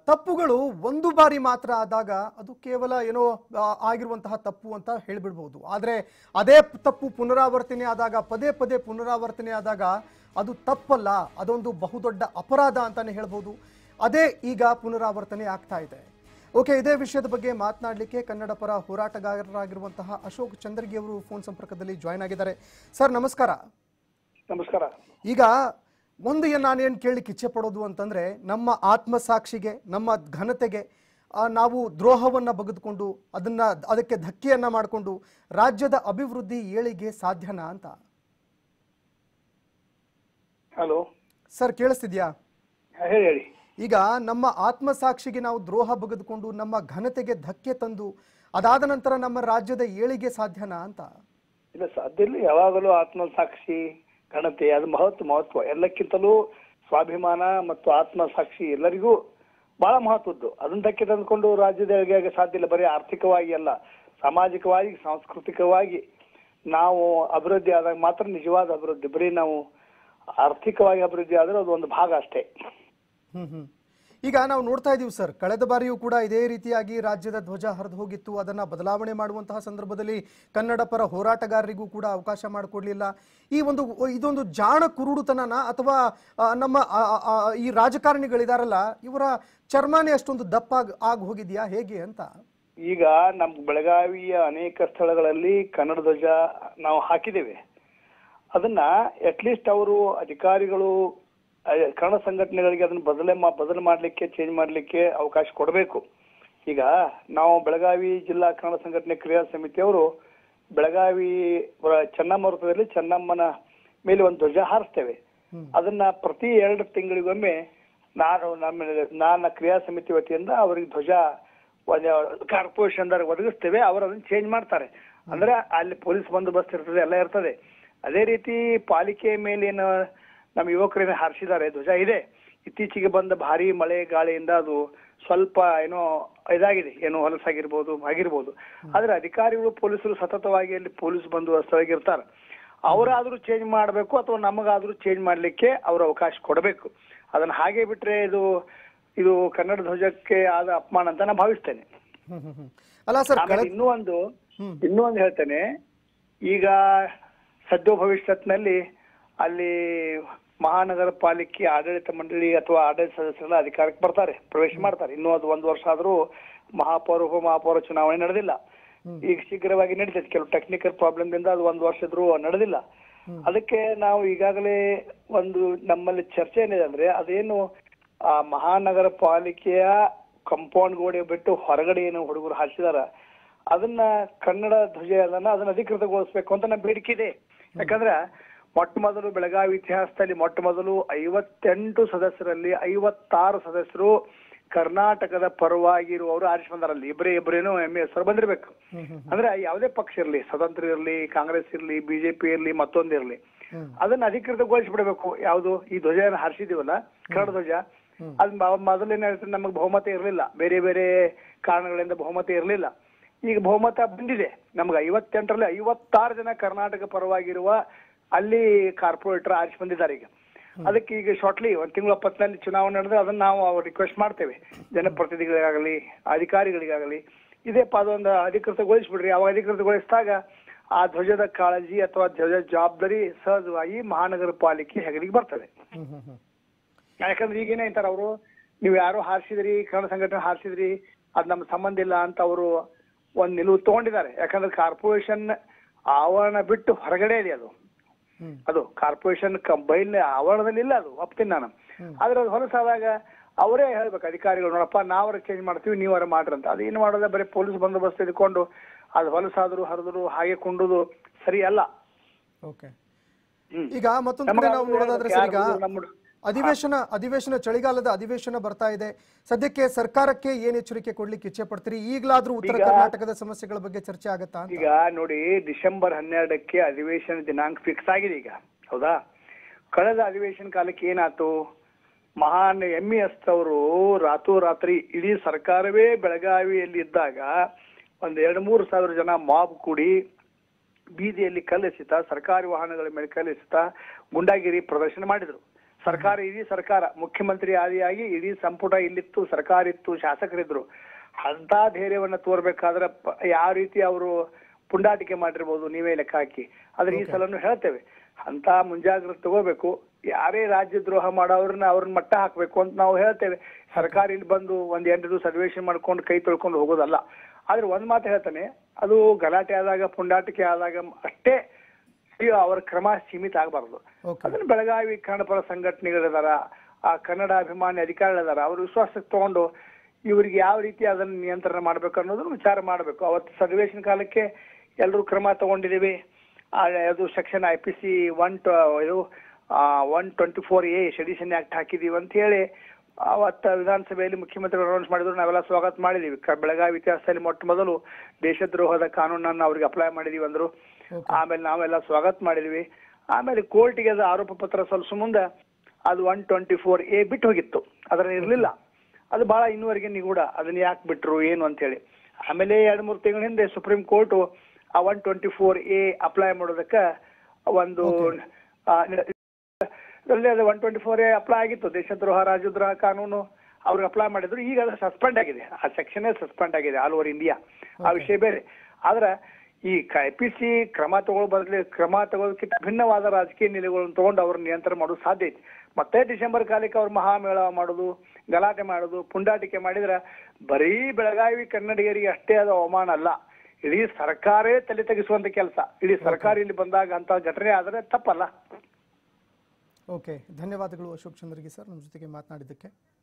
ತಪ್ಪುಗಳು ಒಂದು ಬಾರಿ ಮಾತ್ರ ಆದಾಗ ಅದು ಕೇವಲ ಏನೋ ಆ, ಆಗಿರುವಂತಹ ತಪ್ಪು ಅಂತ ಹೇಳ್ಬಿಡ್ಬೋದು ಆದರೆ ಅದೇ ತಪ್ಪು ಪುನರಾವರ್ತನೆ ಆದಾಗ ಪದೇ ಪದೇ ಪುನರಾವರ್ತನೆ ಆದಾಗ ಅದು ತಪ್ಪಲ್ಲ ಅದೊಂದು ಬಹುದೊಡ್ಡ ಅಪರಾಧ ಅಂತಾನೆ ಹೇಳ್ಬೋದು ಅದೇ ಈಗ ಪುನರಾವರ್ತನೆ ಆಗ್ತಾ ಇದೆ ಓಕೆ ಇದೇ ವಿಷಯದ ಬಗ್ಗೆ ಮಾತನಾಡಲಿಕ್ಕೆ ಕನ್ನಡ ಪರ ಹೋರಾಟಗಾರರಾಗಿರುವಂತಹ ಅಶೋಕ್ ಚಂದ್ರಗಿ ಅವರು ಫೋನ್ ಸಂಪರ್ಕದಲ್ಲಿ ಜಾಯ್ನ್ ಆಗಿದ್ದಾರೆ ಸರ್ ನಮಸ್ಕಾರ ನಮಸ್ಕಾರ ಈಗ ಒಂದು ಏನ್ ನಾನೇನು ಕೇಳಲಿಕ್ಕೆ ಇಚ್ಛೆ ಪಡೋದು ಅಂತಂದ್ರೆ ನಮ್ಮ ಆತ್ಮಸಾಕ್ಷಿಗೆ ನಮ್ಮ ಘನತೆಗೆ ಆ, ನಾವು ದ್ರೋಹವನ್ನ ಬಗೆದುಕೊಂಡು ಅದನ್ನ ಅದಕ್ಕೆ ಧಕ್ಕೆಯನ್ನ ಮಾಡಿಕೊಂಡು ರಾಜ್ಯದ ಅಭಿವೃದ್ಧಿ ಏಳಿಗೆ ಸಾಧ್ಯನಾ ಅಂತ ಹಲೋ ಸರ್ ಕೇಳಿಸ್ತಿದ್ಯಾ ಹೇಳಿ ಹೇಳಿ ಈಗ ನಮ್ಮ ಆತ್ಮಸಾಕ್ಷಿಗೆ ನಾವು ದ್ರೋಹ ಬಗೆದುಕೊಂಡು ನಮ್ಮ ಘನತೆಗೆ ಧಕ್ಕೆ ತಂದು ಅದಾದ ನಂತರ ನಮ್ಮ ರಾಜ್ಯದ ಏಳಿಗೆ ಸಾಧ್ಯನಾ ಅಂತ ಇಲ್ಲ ಸಾಧ್ಯ ಇಲ್ಲ ಯಾವಾಗಲೂ ಆತ್ಮಸಾಕ್ಷಿ ಘನತೆ ಅದು ಮಹತ್ವ ಮಹತ್ವ ಎಲ್ಲಕ್ಕಿಂತಲೂ ಸ್ವಾಭಿಮಾನ ಮತ್ತು ಆತ್ಮಸಾಕ್ಷಿ ಎಲ್ಲರಿಗೂ ಬಹಳ ಮಹತ್ವದ್ದು ಅದನ್ನ ಧಕ್ಕೆ ತಂದುಕೊಂಡು ರಾಜ್ಯದ ಏಳಿಗೆಗೆ ಸಾಧ್ಯ ಇಲ್ಲ ಬರೀ ಆರ್ಥಿಕವಾಗಿ ಅಲ್ಲ ಸಾಮಾಜಿಕವಾಗಿ ಸಾಂಸ್ಕೃತಿಕವಾಗಿ ನಾವು ಅಭಿವೃದ್ಧಿ ಆದಾಗ ಮಾತ್ರ ನಿಜವಾದ ಅಭಿವೃದ್ಧಿ ಬರೀ ನಾವು ಆರ್ಥಿಕವಾಗಿ ಅಭಿವೃದ್ಧಿ ಆದ್ರೆ ಅದು ಒಂದು ಭಾಗ ಅಷ್ಟೇ ಹ್ಮ್ ಹ್ಮ್ ಈಗ ನಾವು ನೋಡ್ತಾ ಇದೀವಿ ಸರ್ ಕಳೆದ ಬಾರಿಯೂ ಕೂಡ ಇದೇ ರೀತಿಯಾಗಿ ರಾಜ್ಯದ ಧ್ವಜ ಹರಿದು ಹೋಗಿತ್ತು ಅದನ್ನ ಬದಲಾವಣೆ ಮಾಡುವಂತಹ ಸಂದರ್ಭದಲ್ಲಿ ಕನ್ನಡ ಪರ ಹೋರಾಟಗಾರರಿಗೂ ಕೂಡ ಅವಕಾಶ ಮಾಡಿಕೊಡ್ಲಿಲ್ಲ ಈ ಒಂದು ಇದೊಂದು ಜಾಣ ಕುರುಡುತನನ ಅಥವಾ ಆ, ನಮ್ಮ ಆ, ಆ, ಆ, ಈ ರಾಜಕಾರಣಿಗಳಿದಾರಲ್ಲ ಇವರ ಚರ್ಮನೇ ಅಷ್ಟೊಂದು ದಪ್ಪ ಆಗ್- ಆಗ್ ಹೋಗಿದ್ಯಾ ಹೇಗೆ ಅಂತ ಈಗ ನಮ್ ಬೆಳಗಾವಿಯ ಅನೇಕ ಸ್ಥಳಗಳಲ್ಲಿ ಕನ್ನಡ ಧ್ವಜ ನಾವು ಹಾಕಿದ್ದೇವೆ ಅದನ್ನ ಅಟ್ಲೀಸ್ಟ್ ಅವರು ಅಧಿಕಾರಿಗಳು ಆ, ಕನ್ನಡ ಸಂಘಟನೆಗಳಿಗೆ ಅದನ್ನ ಬದಲೇ ಮಾ ಬದಲು ಮಾಡ್ಲಿಕ್ಕೆ ಚೇಂಜ್ ಮಾಡ್ಲಿಕ್ಕೆ ಅವಕಾಶ ಕೊಡಬೇಕು ಈಗ ನಾವು ಬೆಳಗಾವಿ ಜಿಲ್ಲಾ ಕನ್ನಡ ಸಂಘಟನೆ ಕ್ರಿಯಾ ಸಮಿತಿಯವರು ಬೆಳಗಾವಿ ವ- ಚೆನ್ನಮ್ಮ ವೃತ್ತದಲ್ಲಿ ಚೆನ್ನಮ್ಮನ ಮೇಲೆ ಒಂದು ಧ್ವಜ ಹಾರಿಸ್ತೇವೆ ಅದನ್ನ ಪ್ರತಿ ಎರಡು ತಿಂಗಳಿಗೊಮ್ಮೆ ನಾನು ನಮ್ಮ ನನ್ನ ಕ್ರಿಯಾ ಸಮಿತಿ ವತಿಯಿಂದ ಅವರಿಗೆ ಧ್ವಜ ಕಾರ್ಪೊರೇಷನ್ ಒದಗಿಸ್ತೇವೆ ಅವರು ಅದನ್ನ ಚೇಂಜ್ ಮಾಡ್ತಾರೆ ಅಂದ್ರೆ ಅಲ್ಲಿ ಪೊಲೀಸ್ ಬಂದೋಬಸ್ತ್ ಇರ್ತದೆ ಎಲ್ಲ ಇರ್ತದೆ ಅದೇ ರೀತಿ ಪಾಲಿಕೆ ಮೇಲೇನು ನಮ್ಮ ಯುವಕರೇನು ಹಾರಿಸಿದ್ದಾರೆ ಧ್ವಜ ಇದೆ ಇತ್ತೀಚೆಗೆ ಬಂದ ಭಾರಿ ಮಳೆ ಗಾಳಿಯಿಂದ ಅದು ಸ್ವಲ್ಪ ಏನೋ ಇದಾಗಿದೆ ಏನೋ ಹೊಲಸಾಗಿರ್ಬೋದು ಆಗಿರ್ಬೋದು ಆದ್ರೆ ಅಧಿಕಾರಿಗಳು ಪೊಲೀಸರು ಸತತವಾಗಿ ಅಲ್ಲಿ ಪೊಲೀಸ್ ಬಂದೋಬಸ್ತಾಗಿ ಇರ್ತಾರೆ ಅವರಾದ್ರೂ ಚೇಂಜ್ ಮಾಡಬೇಕು ಅಥವಾ ನಮಗಾದ್ರೂ ಚೇಂಜ್ ಮಾಡ್ಲಿಕ್ಕೆ ಅವರು ಅವಕಾಶ ಕೊಡಬೇಕು ಅದನ್ನ ಹಾಗೆ ಬಿಟ್ರೆ ಇದು ಇದು ಕನ್ನಡ ಧ್ವಜಕ್ಕೆ ಆದ ಅಪಮಾನ ಅಂತ ನಾನು ಭಾವಿಸ್ತೇನೆ ಹ್ಮ್ ಹ್ಮ್ ಹ್ಮ್ ಅಲ್ಲ ಸರ್ ಆಮೇಲೆ ಕಳೆದ ಇನ್ನೂ ಒಂದು ಹ್ಮ್. ಇನ್ನೂ ಒಂದು ಹೇಳ್ತೇನೆ ಈಗ ಸದ್ಯ ಭವಿಷ್ಯತ್ನಲ್ಲಿ ಅಲ್ಲಿ ಮಹಾನಗರ ಪಾಲಿಕೆ ಆಡಳಿತ ಮಂಡಳಿ ಅಥವಾ ಆಡಳಿತ ಸದಸ್ಯರೆಲ್ಲ ಅಧಿಕಾರಕ್ಕೆ ಬರ್ತಾರೆ ಪ್ರವೇಶ ಮಾಡ್ತಾರೆ ಇನ್ನೂ ಅದು ಒಂದು ವರ್ಷ ಆದ್ರೂ ಮಹಾಪೌರ ಉಪ ಮಹಾಪೌರ ಚುನಾವಣೆ ನಡೆದಿಲ್ಲ ಈಗ ಶೀಘ್ರವಾಗಿ ನಡೀತೈತೆ ಕೆಲವು ಟೆಕ್ನಿಕಲ್ ಪ್ರಾಬ್ಲಮ್ ದಿಂದ ಅದು ಒಂದು ವರ್ಷ ಇದ್ರೂ ನಡೆದಿಲ್ಲ ಅದಕ್ಕೆ ನಾವು ಈಗಾಗಲೇ ಒಂದು ನಮ್ಮಲ್ಲಿ ಚರ್ಚೆ ಏನಿದೆ ಅಂದ್ರೆ ಅದೇನು ಆ ಮಹಾನಗರ ಪಾಲಿಕೆಯ ಕಂಪೌಂಡ್ ಗೋಡೆ ಬಿಟ್ಟು ಹೊರಗಡೆ ಏನು ಹುಡುಗರು ಹಾರಿಸಿದಾರ ಅದನ್ನ ಕನ್ನಡ ಧ್ವಜ ಅದನ್ನ ಅದನ್ನ ಅಧಿಕೃತಗೊಳಿಸ್ಬೇಕು ಅಂತ ನಮ್ಮ ಬೇಡಿಕೆ ಇದೆ ಯಾಕಂದ್ರೆ ಮೊಟ್ಟ ಮೊದಲು ಬೆಳಗಾವಿ ಇತಿಹಾಸದಲ್ಲಿ ಮೊಟ್ಟ ಮೊದಲು ಐವತ್ತೆಂಟು ಸದಸ್ಯರಲ್ಲಿ ಐವತ್ತಾರು ಸದಸ್ಯರು ಕರ್ನಾಟಕದ ಪರವಾಗಿ ಇರುವವರು ಆರಿಸಿ ಬಂದಾರಲ್ಲಿ ಇಬ್ಬರೇ ಇಬ್ಬರೇನೋ ಎಂ ಹೆಸರು ಬಂದಿರ್ಬೇಕು ಅಂದ್ರೆ ಯಾವುದೇ ಪಕ್ಷ ಇರಲಿ ಸ್ವತಂತ್ರ ಇರಲಿ ಕಾಂಗ್ರೆಸ್ ಇರಲಿ ಬಿಜೆಪಿ ಇರಲಿ ಮತ್ತೊಂದು ಇರಲಿ ಅದನ್ನ ಅಧಿಕೃತಗೊಳಿಸ್ಬಿಡ್ಬೇಕು ಯಾವುದು ಈ ಧ್ವಜ ಹಾರಿಸಿದೀವಲ್ಲ ಕನ್ನಡ ಧ್ವಜ ಅದ್ ಮ- ಮೊದಲೇನಾಗುತ್ತೆ ನಮಗೆ ಬಹುಮತ ಇರಲಿಲ್ಲ ಬೇರೆ ಬೇರೆ ಕಾರಣಗಳಿಂದ ಬಹುಮತ ಇರಲಿಲ್ಲ ಈಗ ಬಹುಮತ ಬಂದಿದೆ ನಮ್ಗೆ ಐವತ್ತೆಂಟರಲ್ಲಿ ಐವತ್ತಾರು ಜನ ಕರ್ನಾಟಕ ಪರವಾಗಿರುವ ಅಲ್ಲಿ ಕಾರ್ಪೊರೇಟರ್ ಆರಿಸಿ ಬಂದಿದ್ದಾರೆ ಈಗ ಅದಕ್ಕೆ ಈಗ ಶಾರ್ಟ್ಲಿ ಒಂದ್ ತಿಂಗಳ ಹೊತ್ತಿನಲ್ಲಿ ಚುನಾವಣೆ ನಡೆದ್ರೆ ಅದನ್ನ ನಾವು ರಿಕ್ವೆಸ್ಟ್ ಮಾಡ್ತೇವೆ ಜನಪ್ರತಿನಿಧಿಗಳಿಗಾಗಲಿ ಅಧಿಕಾರಿಗಳಿಗಾಗಲಿ ಇದೇ ಅದೊಂದು ಅಧಿಕೃತಗೊಳಿಸ್ಬಿಡ್ರಿ ಅವಾಗ ಅಧಿಕೃತಗೊಳಿಸಿದಾಗ ಆ ಧ್ವಜದ ಕಾಳಜಿ ಅಥವಾ ಧ್ವಜ ಜವಾಬ್ದಾರಿ ಸಹಜವಾಗಿ ಮಹಾನಗರ ಪಾಲಿಕೆ ಹೆಗಲಿಗೆ ಬರ್ತದೆ ಹ್ಮ್ ಹ್ಮ್ ಹ್ಮ್ ಯಾಕಂದ್ರೆ ಈಗೇನೇ ಅಂತಾರ ಅವರು ನೀವು ಯಾರೋ ಹಾರಿಸಿದ್ರಿ ಕನ್ನಡ ಸಂಘಟನೆ ಹಾರಿಸಿದ್ರಿ ಅದ್ ನಮ್ ಸಂಬಂಧ ಇಲ್ಲ ಅಂತ ಅವರು ಒಂದ್ ನಿಲುವು ತಗೊಂಡಿದ್ದಾರೆ ಯಾಕಂದ್ರೆ ಕಾರ್ಪೊರೇಷನ್ ಆವರಣ ಬಿಟ್ಟು ಹೊರಗಡೆ ಇದೆ ಅದು ಹ್ಮ್. ಅದು ಕಾರ್ಪೊರೇಷನ್ ಬೈಲ್ ಆವರಣದಲ್ಲಿ ಇಲ್ಲ ಅದು ಒಪ್ತೀನಿ ನಾನು ಆದ್ರೆ ಅದು ಹೊಲಸಾದಾಗ ಅವರೇ ಹೇಳ್ಬೇಕು ಅಧಿಕಾರಿಗಳು ನೋಡಪ್ಪ ನಾವರ ಚೇಂಜ್ ಮಾಡ್ತೀವಿ ನೀವರ ಮಾಡ್ರಿ ಅಂತ ಅದು ಏನು ಮಾಡೋದ ಬರೀ ಪೊಲೀಸ್ ಬಂದೋಬಸ್ತ್ ಇದ್ಕೊಂಡು ಅದು ಹೊಲಸಾದ್ರು ಹರಿದ್ರು ಹಾಗೆ ಕುಂಡುದು ಸರಿ ಅಲ್ಲ ಓಕೆ ಹ್ಮ್. ಈಗ ಮತ್ತೊಂದು ನಮಗೆ ಕಡೆ ನಾವು ಅದು ನೋಡೋದಾದ್ರೆ ಸರ್ ಈಗ ಯಾರು ನಮ್ಮ ಅಧಿವೇಶನ ಅಧಿವೇಶನ ಚಳಿಗಾಲದ ಅಧಿವೇಶನ ಬರ್ತಾ ಇದೆ ಸದ್ಯಕ್ಕೆ ಸರ್ಕಾರಕ್ಕೆ ಏನ್ ಎಚ್ಚರಿಕೆ ಕೊಡ್ಲಿಕ್ಕೆ ಇಚ್ಛೆ ಪಡ್ತೀರಿ ಈಗಲಾದ್ರೂ ಉತ್ತರ ಈಗ- ಕರ್ನಾಟಕದ ಸಮಸ್ಯೆಗಳ ಬಗ್ಗೆ ಚರ್ಚೆ ಆಗತ್ತಾ ಅಂತ ಈಗ ನೋಡಿ ಡಿಸೆಂಬರ್ ಹನ್ನೆರಡಕ್ಕೆ ಅಧಿವೇಶನ ದಿನಾಂಕ ಫಿಕ್ಸ್ ಆಗಿದೆ ಈಗ ಹೌದಾ ಕಳೆದ ಅಧಿವೇಶನ ಕಾಲಕ್ಕೆ ಏನಾಯ್ತು ಮಹಾನ್ ಎಂ ಎಸ್ ಅವರು ರಾತ್ರೋರಾತ್ರಿ ಇಡೀ ಸರ್ಕಾರವೇ ಬೆಳಗಾವಿಯಲ್ಲಿ ಇದ್ದಾಗ ಒಂದ್ ಎರಡ್ ಮೂರು ಸಾವಿರ ಜನ ಮಾಬ್ ಕೂಡಿ ಬೀದಿಯಲ್ಲಿ ಕಲ್ಲೆಸಿತ ಸರ್ಕಾರಿ ವಾಹನಗಳ ಮೇಲೆ ಕಲ್ಲೆಸಿತ ಗುಂಡಾಗಿರಿ ಪ್ರದರ್ಶನ ಮಾಡಿದ್ರು ಸರ್ಕಾರ ಇಡೀ ಸರ್ಕಾರ ಮುಖ್ಯಮಂತ್ರಿ ಆದಿಯಾಗಿ ಇಡೀ ಸಂಪುಟ ಇಲ್ಲಿತ್ತು ಸರ್ಕಾರ ಇತ್ತು ಶಾಸಕರಿದ್ರು ಅಂತ ಧೈರ್ಯವನ್ನ ತೋರ್ಬೇಕಾದ್ರೆ ಪ- ಯಾವ ರೀತಿ ಅವರು ಪುಂಡಾಟಿಕೆ ಮಾಡಿರ್ಬೋದು ನೀವೇ ಲೆಕ್ಕ ಹಾಕಿ ಆದ್ರೆ ಈ ಸಲನು ಹೇಳ್ತೇವೆ ಅಂತ ಮುಂಜಾಗ್ರತೆ ತಗೋಬೇಕು ಯಾರೇ ರಾಜ್ಯದ್ರೋಹ ಮಾಡೋರನ್ನ ಅವ್ರನ್ನ ಮಟ್ಟ ಹಾಕ್ಬೇಕು ಅಂತ ನಾವು ಹೇಳ್ತೇವೆ ಸರ್ಕಾರ ಇಲ್ಲಿ ಬಂದು ಒಂದ್ ಎಂಟು ದಿವಸ ಅಧಿವೇಶನ ಮಾಡ್ಕೊಂಡು ಕೈ ತೊಳ್ಕೊಂಡು ಹೋಗೋದಲ್ಲ ಆದ್ರೆ ಒಂದ್ ಮಾತು ಹೇಳ್ತಾನೆ ಅದು ಗಲಾಟೆ ಆದಾಗ ಪುಂಡಾಟಿಕೆ ಆದಾಗ ಅಷ್ಟೇ ಈ ಅವರ ಕ್ರಮ ಸೀಮಿತ ಆಗಬಾರ್ದು ಓಕೆ ಅದನ್ನ ಬೆಳಗಾವಿ ಕನ್ನಡಪರ ಸಂಘಟನೆಗಳಿದಾರ ಆ ಕನ್ನಡ ಅಭಿಮಾನಿ ಅಧಿಕಾರಿಗಳಿದಾರ ಅವ್ರ ವಿಶ್ವಾಸಕ್ಕೆ ತಗೊಂಡು ಇವ್ರಿಗೆ ಯಾವ ರೀತಿ ಅದನ್ನ ನಿಯಂತ್ರಣ ಮಾಡ್ಬೇಕು ಅನ್ನೋದನ್ನ ವಿಚಾರ ಮಾಡಬೇಕು ಅವತ್ತು ಸನ್ನಿವೇಶನ ಕಾಲಕ್ಕೆ ಎಲ್ಲರೂ ಕ್ರಮ ತಗೊಂಡಿದೀವಿ ಆ, ಅದು section I P C one ಇದು one twenty four A sedition act ಹಾಕಿದೀವಿ ಅಂತ ಹೇಳಿ ಅವತ್ತ ವಿಧಾನಸಭೆಯಲ್ಲಿ ಮುಖ್ಯಮಂತ್ರಿಗಳು ಅನೌನ್ಸ್ ಮಾಡಿದ್ರು ನಾವೆಲ್ಲ ಸ್ವಾಗತ ಮಾಡಿದೀವಿ ಕ- ಬೆಳಗಾವಿ ಇತಿಹಾಸದಲ್ಲಿ ಮೊಟ್ಟ ಮೊದಲು ದೇಶದ್ರೋಹದ ಕಾನೂನನ್ನು ಅವ್ರಿಗೆ ಅಪ್ಲೈ ಮಾಡಿದೀವಿ ಅಂದ್ರು ಓಕೆ ಆಮೇಲೆ ನಾವೆಲ್ಲ ಸ್ವಾಗತ ಮಾಡಿದ್ವಿ ಆಮೇಲೆ ಕೋರ್ಟಿಗೆ ಅದು ಆರೋಪ ಪತ್ರ ಸಲ್ಲಿಸೋ ಮುಂದೆ ಅದು ಒನ್ ಟ್ವೆಂಟಿ ಫೋರ್ ಎ ಬಿಟ್ಟು ಹೋಗಿತ್ತು ಅದರ ಇರಲಿಲ್ಲ ಅದು ಬಹಳ ಇನ್ನುವರೆಗೆ ನಿಗೂಢ ಅದನ್ನ ಯಾಕೆ ಬಿಟ್ರು ಏನು ಅಂತ ಹೇಳಿ ಆಮೇಲೆ ಎರಡ್ ಮೂರು ತಿಂಗಳ ಹಿಂದೆ ಸುಪ್ರೀಂ ಕೋರ್ಟ್ ಆ one twenty four A apply ಮಾಡೋದಕ್ಕೆ ಒಂದು ಆ, ಅದರಲ್ಲಿ ಅದು one twenty four A apply ಆಗಿತ್ತು ದೇಶದ್ರೋಹ ರಾಜದ್ರೋಹ ಕಾನೂನು ಅವ್ರಿಗೆ ಅಪ್ಲೈ ಮಾಡಿದ್ರು ಈಗ ಅದು ಸಸ್ಪೆಂಡ್ ಆಗಿದೆ ಆ ಸೆಕ್ಷನ್ ಸಸ್ಪೆಂಡ್ ಆಗಿದೆ ಆಲ್ ಓವರ್ ಇಂಡಿಯಾ ಆ ವಿಷಯ ಬೇರೆ ಆದ್ರೆ ಈ ಪಿ ಸಿ ಕ್ರಮ ತಗೊಳ್ಳೋ ಬದಲಿ ಕ್ರಮ ತಗೊಳ್ಳೋದಕ್ಕಿಂತ ಭಿನ್ನವಾದ ರಾಜಕೀಯ ನಿಲುವುಗಳನ್ನು ತಗೊಂಡು ಅವ್ರನ್ನ ನಿಯಂತ್ರಣ ಮಾಡೋದು ಸಾಧ್ಯ ಐತಿ ಮತ್ತೆ ಡಿಸೆಂಬರ್ ಕಾಲಕ್ಕೆ ಅವ್ರು ಮಹಾಮೇಳ ಮಾಡೋದು ಗಲಾಟೆ ಮಾಡೋದು ಪುಂಡಾಟಿಕೆ ಮಾಡಿದ್ರೆ ಬರೀ ಬೆಳಗಾವಿ ಕನ್ನಡಿಗರಿಗೆ ಅಷ್ಟೇ ಅದು ಅವಮಾನ ಅಲ್ಲ ಇಡೀ ಸರ್ಕಾರೇ ತಲೆ ತೆಗೆಸುವಂತ ಕೆಲಸ ಇಡೀ ಸರ್ಕಾರ ಇಲ್ಲಿ ಬಂದಾಗ ಅಂತ ಘಟನೆ ಆದ್ರೆ ತಪ್ಪಲ್ಲ ಓಕೆ ಧನ್ಯವಾದಗಳು ಅಶೋಕ್ ಚಂದ್ರಗಿ ಸರ್ ನಮ್ಮ ಜೊತೆಗೆ ಮಾತನಾಡಿದ್ದಕ್ಕೆ